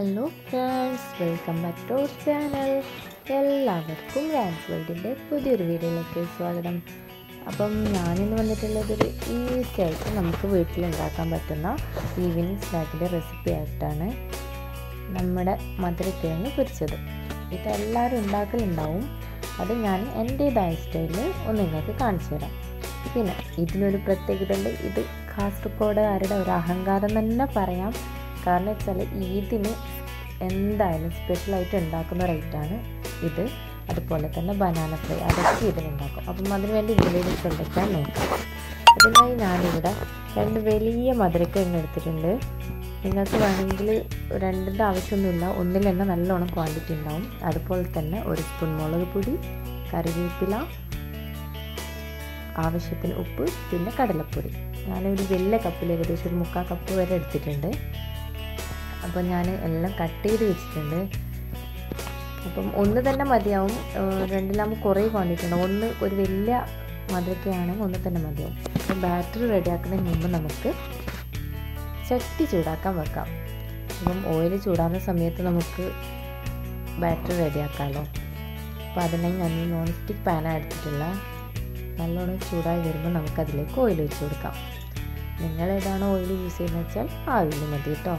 hello friends welcome back to our channel എല്ലാവർക്കും റാൻസ് വേൾഡിൻ്റെ പുതിയൊരു വീഡിയോയിലേക്ക് സ്വാഗതം അപ്പം ഞാനിന്ന് വന്നിട്ടുള്ളത് ഒരു ഈസി ആയിട്ട് നമുക്ക് വീട്ടിലുണ്ടാക്കാൻ പറ്റുന്ന ഈവനിങ് സ്നാക്കിൻ്റെ റെസിപ്പി ആയിട്ടാണ് നമ്മുടെ മധുരക്കിഴങ്ങ് പൊരിച്ചത് ഇതെല്ലാവരും ഉണ്ടാക്കലുണ്ടാവും അത് ഞാൻ എൻ്റേതായ സ്റ്റൈലിൽ ഒന്ന് നിങ്ങൾക്ക് കാണിച്ചു തരാം പിന്നെ ഇതിനൊരു പ്രത്യേകത ഉണ്ട് ഇത് കാസർഗോഡുകാരുടെ ഒരു അഹങ്കാരം തന്നെ പറയാം കാരണം വെച്ചാൽ ഈദിന് എന്തായാലും സ്പെഷ്യലായിട്ട് ഉണ്ടാക്കുന്ന ഒരു ഐറ്റമാണ് ഇത് അതുപോലെ തന്നെ ബനാന ഫ്രൈ അതൊക്കെ ഇതിനുണ്ടാക്കും അപ്പം അതിന് വേണ്ടി ഇൻഗ്രീഡിയൻസ് ഉണ്ടാക്കാൻ നോക്കാം അതിനായി ഞാനിവിടെ രണ്ട് വലിയ മധുരക്കിഴങ്ങ് എടുത്തിട്ടുണ്ട് നിങ്ങൾക്ക് വേണമെങ്കിൽ രണ്ടിൻ്റെ ആവശ്യമൊന്നുമില്ല ഒന്നിൽ തന്നെ നല്ലോണം ക്വാണ്ടിറ്റി ഉണ്ടാവും അതുപോലെ തന്നെ ഒരു സ്പൂൺ മുളക് പൊടി കറിവേപ്പില ആവശ്യത്തിന് ഉപ്പ് പിന്നെ കടലപ്പൊടി ഞാനൊരു വലിയ കപ്പിൽ ഏകദേശം ഒരു മുക്കാൽ കപ്പ് വരെ എടുത്തിട്ടുണ്ട് അപ്പോൾ ഞാൻ എല്ലാം കട്ട് ചെയ്ത് വെച്ചിട്ടുണ്ട് അപ്പം ഒന്ന് തന്നെ മതിയാവും രണ്ടിലാകുമ്പോൾ കുറേ ക്വാണ്ടിറ്റി ഉണ്ടാവും ഒന്ന് ഒരു വലിയ മധുരക്കയാണെങ്കിൽ ഒന്ന് തന്നെ മതിയാവും അപ്പം ബാറ്ററി റെഡിയാക്കുന്നതിന് മുമ്പ് നമുക്ക് ചട്ടി ചൂടാക്കാൻ വെക്കാം അപ്പം ഓയിൽ ചൂടാകുന്ന സമയത്ത് നമുക്ക് ബാറ്ററി റെഡിയാക്കാമല്ലോ അപ്പോൾ അതിനായി ഞാൻ നോൺ സ്റ്റിക്ക് പാനാണ് എടുത്തിട്ടുള്ള നല്ലോണം ചൂടായി വരുമ്പോൾ നമുക്കതിലേക്ക് ഓയിൽ ഒഴിച്ച് കൊടുക്കാം നിങ്ങൾ ഏതാണോ ഓയിൽ യൂസ് ചെയ്യുന്നത് വെച്ചാൽ ആ ഓയിൽ മതി കേട്ടോ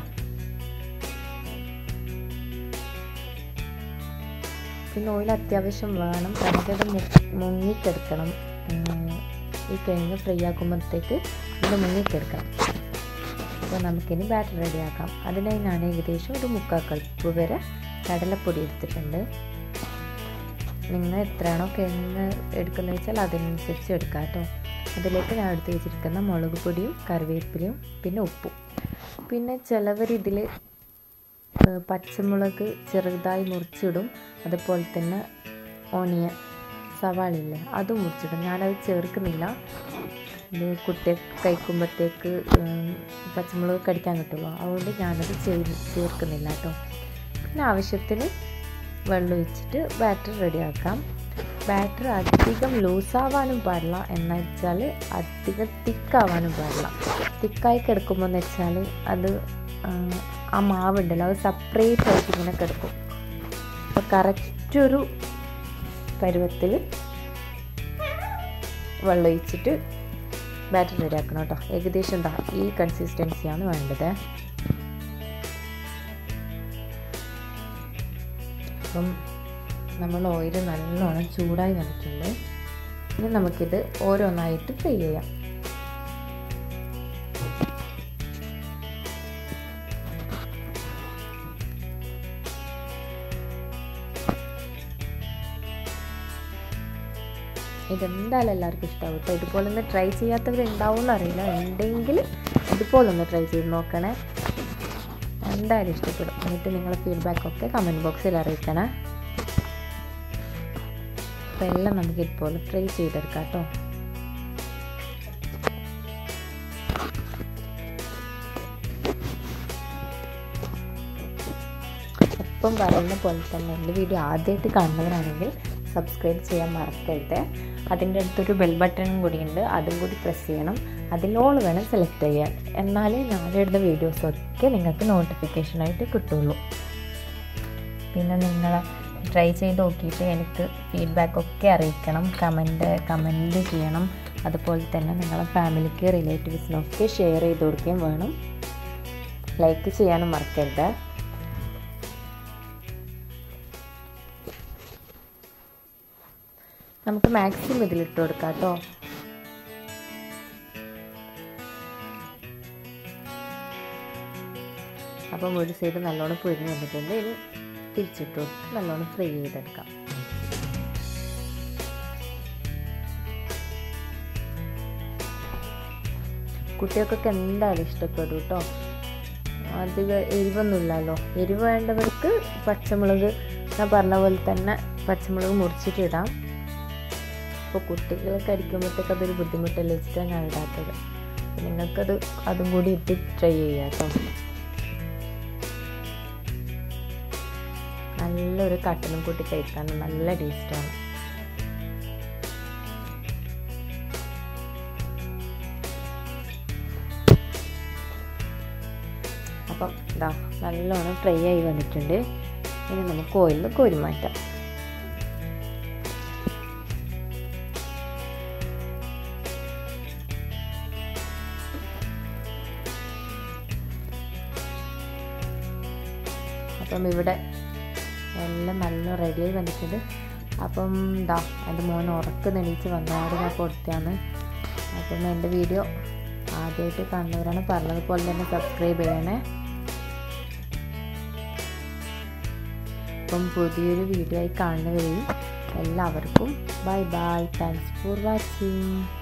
പിന്നെ ഓയിൽ അത്യാവശ്യം വേണം നമുക്കത് മുങ്ങിക്കെടുക്കണം ഈ കിഴങ്ങ് ഫ്രൈ ആക്കുമ്പോഴത്തേക്ക് ഇത് മുങ്ങിക്കെടുക്കണം അപ്പോൾ നമുക്കിനി ബാറ്റർ റെഡിയാക്കാം അതിനായി ഞാൻ ഏകദേശം ഒരു മുക്കാൽ കപ്പ് വരെ കടലപ്പൊടി എടുത്തിട്ടുണ്ട് നിങ്ങൾ എത്രയാണോ കിഴങ്ങ് എടുക്കുന്നത് വെച്ചാൽ അതിനനുസരിച്ച് എടുക്കാം കേട്ടോ അതിലേക്ക് ഞാൻ എടുത്ത് വെച്ചിരിക്കുന്ന മുളക് പൊടിയും കറിവേപ്പിലയും പിന്നെ ഉപ്പും പിന്നെ ചിലവർ ഇതിൽ പച്ചമുളക് ചെറുതായി മുറിച്ചിടും അതുപോലെ തന്നെ ഓണിയൻ സവാളില്ലേ അതും മുറിച്ചിടും ഞാനത് ചേർക്കുന്നില്ല ഇത് കുട്ടിയെ കഴിക്കുമ്പോഴത്തേക്ക് പച്ചമുളക് കടിക്കാൻ കിട്ടുള്ളൂ അതുകൊണ്ട് ഞാനത് ചേർക്കുന്നില്ല കേട്ടോ പിന്നെ ആവശ്യത്തിന് വെള്ളം ഒഴിച്ചിട്ട് ബാറ്റർ റെഡിയാക്കാം ബാറ്റർ അധികം ലൂസാവാനും പാടില്ല എന്ന് വെച്ചാൽ അധികം തിക്കാവാനും പാടില്ല തിക്കായി കിടക്കുമ്പോൾ എന്ന് വെച്ചാൽ അത് ആ മാവുണ്ടല്ലോ അത് സെപ്പറേറ്റ് ആയിട്ട് ഇങ്ങനെ കിടക്കും അപ്പോൾ കറക്റ്റ് ഒരു പരുവത്തിൽ വെള്ളം ഒഴിച്ചിട്ട് ബാറ്റർ റെഡിയാക്കണം കേട്ടോ ഏകദേശം എന്താ ഈ കൺസിസ്റ്റൻസിയാണ് വേണ്ടത് അപ്പം നമ്മൾ ഓയിൽ നല്ലോണം ചൂടായി വന്നിട്ടുണ്ട് ഇനി നമുക്കിത് ഓരോന്നായിട്ട് ഫ്രൈ ചെയ്യാം ഇതെന്തായാലും എല്ലാവർക്കും ഇഷ്ടമാവും കേട്ടോ ഇതുപോലെ ഒന്ന് ട്രൈ ചെയ്യാത്തവരുണ്ടാവും എന്നറിയില്ല ഉണ്ടെങ്കിൽ ഇതുപോലെ ഒന്ന് ട്രൈ ചെയ്ത് നോക്കണേ എന്തായാലും ഇഷ്ടപ്പെടും എന്നിട്ട് നിങ്ങളുടെ ഫീഡ്ബാക്കൊക്കെ കമൻറ്റ് ബോക്സിൽ അറിയിക്കണേ അപ്പോൾ എല്ലാം നമുക്ക് ഇതുപോലെ ട്രൈ ചെയ്തെടുക്കാം കേട്ടോ എപ്പം പറയുന്ന പോലെ തന്നെ എൻ്റെ വീഡിയോ ആദ്യമായിട്ട് കാണുന്നവരാണെങ്കിൽ സബ്സ്ക്രൈബ് ചെയ്യാൻ മറക്കരുത് അതിൻ്റെ അടുത്തൊരു ബെൽ ബട്ടണും കൂടിയുണ്ട് അതും കൂടി പ്രസ് ചെയ്യണം അതിലോൾ വേണം സെലക്ട് ചെയ്യാൻ എന്നാലേ ഞാനിടുന്ന വീഡിയോസൊക്കെ നിങ്ങൾക്ക് നോട്ടിഫിക്കേഷനായിട്ട് കിട്ടുള്ളൂ പിന്നെ നിങ്ങൾ ട്രൈ ചെയ്ത് നോക്കിയിട്ട് എനിക്ക് ഫീഡ്ബാക്കൊക്കെ അറിയിക്കണം കമൻറ്റ് കമൻറ്റ് ചെയ്യണം അതുപോലെ തന്നെ നിങ്ങളെ ഫാമിലിക്ക് റിലേറ്റീവ്സിനൊക്കെ ഷെയർ ചെയ്ത് കൊടുക്കുകയും വേണം ലൈക്ക് ചെയ്യാനും മറക്കരുത് നമുക്ക് മാക്സിമം ഇതിലിട്ട് കൊടുക്കാം കേട്ടോ അപ്പം ഒരു സൈഡ് നല്ലോണം പൊരിഞ്ഞ് വന്നിട്ടുണ്ട് ഇനി തിരിച്ചിട്ട് കൊടുത്ത് നല്ലോണം ഫ്രൈ ചെയ്തെടുക്കാം കുട്ടികൾക്കൊക്കെ എന്തായാലും ഇഷ്ടപ്പെടും കേട്ടോ അധികം എരിവൊന്നുമില്ലല്ലോ എരിവ് വേണ്ടവർക്ക് പച്ചമുളക് ഞാൻ പറഞ്ഞ പോലെ തന്നെ പച്ചമുളക് മുറിച്ചിട്ട് ഇടാം അപ്പോൾ കുട്ടികൾ കടിക്കുമ്പോഴത്തേക്ക് അതൊരു ബുദ്ധിമുട്ടല്ലേ വെച്ചിട്ടാണ് ഞാൻ ഇടാത്തത് നിങ്ങൾക്കത് അതും കൂടി ഇട്ട് ട്രൈ ചെയ്യാം കേട്ടോ നല്ലൊരു കട്ടനും കൂട്ടി കഴിക്കാൻ നല്ല ടേസ്റ്റാണ് അപ്പം ഇതാ നല്ലോണം ഫ്രൈ ആയി വന്നിട്ടുണ്ട് ഇനി നമുക്ക് ഓയിലിൽ കോരി മാറ്റാം അപ്പം ഇവിടെ എല്ലാം നല്ല റെഡിയായി വന്നിട്ടുണ്ട് അപ്പം ഇതാ എൻ്റെ മോൻ ഉറക്ക് നെണീച്ച് വന്നതോടെ ഞാൻ കൊടുത്തതാണ് അപ്പം എൻ്റെ വീഡിയോ ആദ്യമായിട്ട് കാണുന്നവരാണ് പറഞ്ഞതുപോലെ തന്നെ സബ്സ്ക്രൈബ് ചെയ്യണേ അപ്പം പുതിയൊരു വീഡിയോ ആയി കാണുന്നവരെയും എല്ലാവർക്കും bye bye thanks for watching